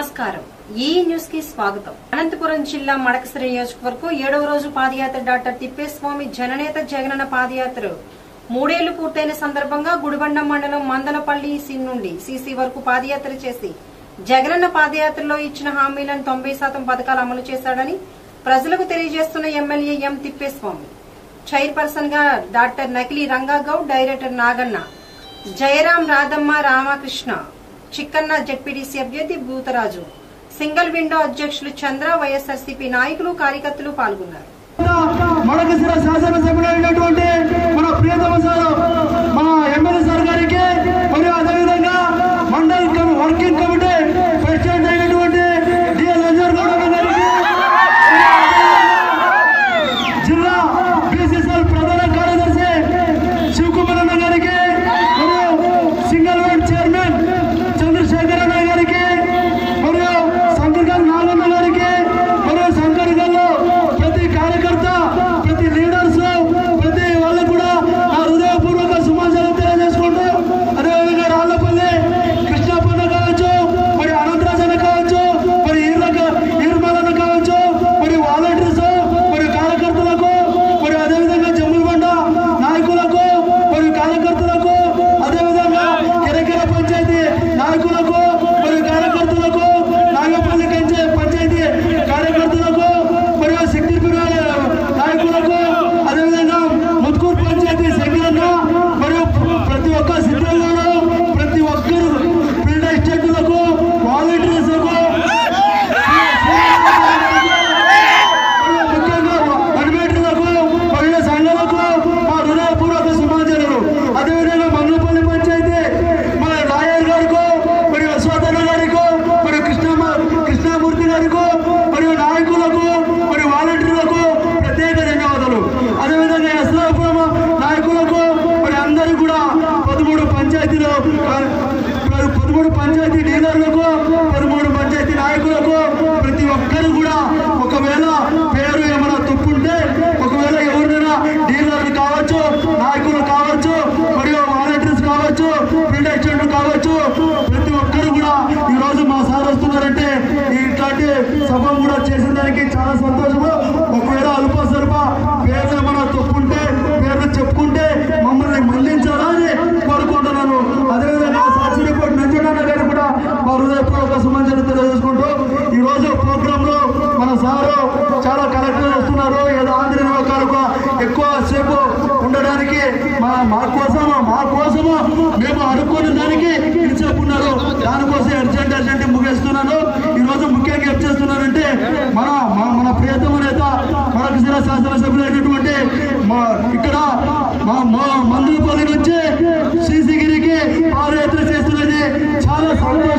నమస్కారం ఈ న్యూస్ కి స్వాగతం అనంతపురం జిల్లా మడకసిరి నియోజకవర్గం ఏడవ రోజు పాదయాత్ర డాక్టర్ తిప్పేస్వామి జననేత జగనన్న పాదయాత్ర మూడేళ్లు పూర్తయిన సందర్భంగా గుడిబండం మండలం మందలపల్లి సి నుండి సీసీ వరకు పాదయాత్ర చేసి జగనన్న పాదయాత్రలో ఇచ్చిన హామీలను తొంభై శాతం పథకాలు అమలు చేశాడని ప్రజలకు తెలియజేస్తున్న ఎమ్మెల్యే ఎం తిప్పేస్వామి చైర్పర్సన్ గా డాక్టర్ నకిలీ రంగాగౌడ్ డైరెక్టర్ నాగన్న జయరాం రాధమ్మ రామకృష్ణ చిక్కన్న జెడ్పీటీసీ అభ్యర్థి భూతరాజు సింగిల్ విండో అధ్యక్షులు చంద్ర వైఎస్ఆర్సీపీ నాయకులు కార్యకర్తలు పాల్గొన్నారు మడకశిర శాసనసభ్యులు అయినటువంటి మన ప్రియతమ సార్ మన ఎమ్మెల్యే సార్ గారికి మరియు అదేవిధంగా మండల్ కమి- వర్కింగ్ కమిటీ ప్రెసిడెంట్ అయినటువంటి డిఎల్ అజర్ గౌడ్ అన్న గారికి జిల్లా బీసీసీఎల్ ప్రధాన కార్యదర్శి శివకుమార్ అన్న గారికి మరియు సింగిల్ వైడ్ చైర్మన్ చంద్రశేఖర్ అన్న గారికి మరియు శంకర్ గారు నాగన్న గారికి మరియు శంకర్ గారు ప్రతి కార్యకర్త ప్రతి లీడర్స్ ప్రతి వాళ్ళకు కూడా నా హృదయపూర్వక శుభాకాంక్షలు తెలియజేసుకుంటూ అదేవిధంగా రాళ్లపల్లి కృష్ణాపన్న కావచ్చు మరి అనంతరాజన కావచ్చు మరి ఈర్ల ఈర్మలన్న కావచ్చు మరి వాలంటీర్స్ మరి కార్యకర్తలకు మరి అదేవిధంగా జమ్ములబండ నాయకులకు మరియు కార్యకర్తలకు అదేవిధంగా కిరకిర పంచాయతీ నాయకులకు మరియు కార్యకర్తలకు నాగపల్లి కంచె పంచాయతీ కార్యకర్తలకు మరియు శక్తిపుర నాయకులకు అదేవిధంగా ముత్కూరు పంచాయతీ సభ్యులకు మరియు ప్రతి ఒక్క సిద్ధంలో ప్రతి ఒక్కరు ఫీల్డ్ ఎస్టేట్లకు వాలంటీర్స్కు ముఖ్యంగా అడ్మిటర్లకు మహిళా సంఘాలకు మా హృదయపూర్వక శుభాచరణలు అదేవిధంగా మంగళపల్లి పంచాయతీ మన లాయర్ గారికి మరియు అశ్వథన్న గారికి మరియు కృష్ణ కృష్ణమూర్తి గారికి మరియు నాయకులకు మరియు వాలంటీర్లకు ప్రత్యేక ధన్యవాదాలు అదేవిధంగా ఎస్లాపురం నాయకులకు మరి అందరికీ కూడా పదమూడు పంచాయతీలు పదమూడు పంచాయతీ డీలర్లకు పదమూడు పంచాయతీ నాయకులకు ప్రతి ఒక్కరు కూడా ఒకవేళ పేరు ఏమైనా తప్పుంటే ఒకవేళ ఎవరినైనా డీలర్లు కావచ్చు నాయకులు కావచ్చు మరియు వాలంటీర్స్ కావచ్చు ఫీల్డ్ ఎక్స్టెంట్ కావచ్చు ప్రతి ఒక్కరు కూడా ఈ రోజు మా సార్ వస్తున్నారంటే ఇట్లాంటి సభ కూడా చేసిన దానికి చాలా సంతోషము ఒకవేళ అల్ప స్వల్ప పేరు ఏమైనా తప్పుంటే పేర్లు చెప్పుకుంటే మమ్మల్ని మళ్లించాలని కోరుకుంటున్నాను అదేవిధంగా సాక్షిరిపోటీ నంజుడన్న గారు కూడా మా హృదయపూర్వక సుమంజలు తెలియజేసుకుంటూ ఈ రోజు ప్రోగ్రామ్ లో మన సారు చాలా కలెక్టర్ చేస్తున్నారు ఏదో ఆంధ్ర నియోజకాలకు ఎక్కువ సేపు ఉండడానికి మా మా కోసం మా కోసము మేము అనుకున్న దానికి ఇచ్చేపు ఉన్నారు దానికోసం అర్జెంట్ అర్జెంట్ ముగిస్తున్నాను ఈ రోజు ముఖ్యంగా ఏం చేస్తున్నానంటే మన మా- మన ప్రియతమ నేత మనకు జిల్లా శాసనసభ్యులు అయినటువంటి మా ఇక్కడ మా మా మందులపల్లి నుంచి శ్రీశగిరికి పాదయాత్ర చేస్తున్నది చాలా సంతోషం